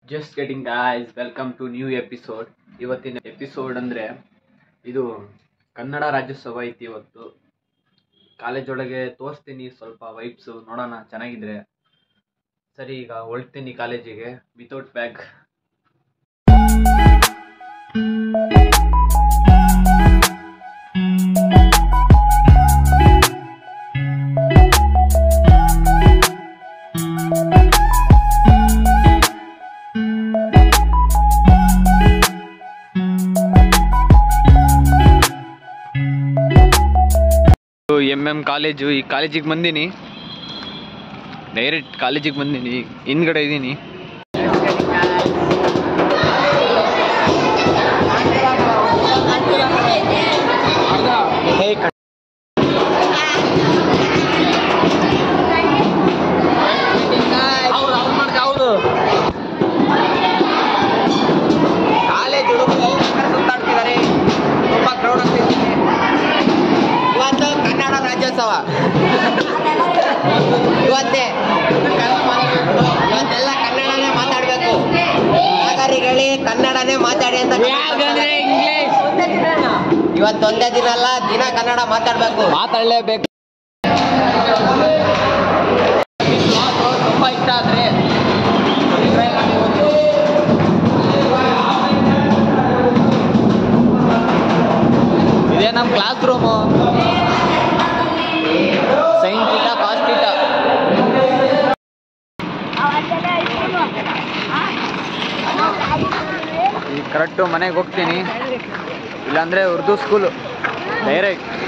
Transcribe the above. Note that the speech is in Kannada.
just getting guys welcome to new episode ಇವತ್ತಿನ ಎಪಿಸೋಡ್ ಅಂದರೆ ಇದು ಕನ್ನಡ ರಾಜ್ಯೋತ್ಸವ ಐತಿ ಇವತ್ತು ಕಾಲೇಜ್ ಒಳಗೆ ತೋರಿಸ್ತೀನಿ ಸ್ವಲ್ಪ ವೈಬ್ಸು ನೋಡೋಣ ಚೆನ್ನಾಗಿದ್ರೆ ಸರಿ ಈಗ ಹೊರಡ್ತೀನಿ ಕಾಲೇಜಿಗೆ ವಿತೌಟ್ ಬ್ಯಾಗ್ ಎಮ್ ಎಮ್ ಕಾಲೇಜು ಈ ಕಾಲೇಜಿಗೆ ಬಂದೀನಿ ಡೈರೆಕ್ಟ್ ಕಾಲೇಜಿಗೆ ಬಂದೀನಿ ಹಿಂದ್ಗಡೆ ಇದ್ದೀನಿ ಕಾಲೇಜ್ ಹುಡುಗರು ಸುತ್ತಾಡ್ತಿದ್ದಾರೆ ತುಂಬಾ ಕ್ರೌಡ್ ಆಗ್ತಿದೆ ಇವತ್ತು ಕನ್ನಡ ರಾಜ್ಯೋತ್ಸವ ಇವತ್ತೇ ಇವತ್ತೆಲ್ಲ ಕನ್ನಡನೇ ಮಾತಾಡ್ಬೇಕು ನಾಗರಿಕಳಿ ಕನ್ನಡನೇ ಮಾತಾಡಿ ಅಂತ ಇವತ್ತೊಂದೇ ದಿನ ಅಲ್ಲ ದಿನ ಕನ್ನಡ ಮಾತಾಡ್ಬೇಕು ಮಾತಾಡಲೇಬೇಕು ತುಂಬಾ ಇಷ್ಟ ಆದ್ರೆ ಇದೇ ನಮ್ಮ class room sine theta cos theta ಈಗ ಕರೆಕ್ಟು ಮನೆಗೆ ಹೋಗ್ತೀನಿ ಇಲ್ಲಾಂದರೆ ಉರ್ದು ಸ್ಕೂಲು ಡೈರೆಕ್ಟ್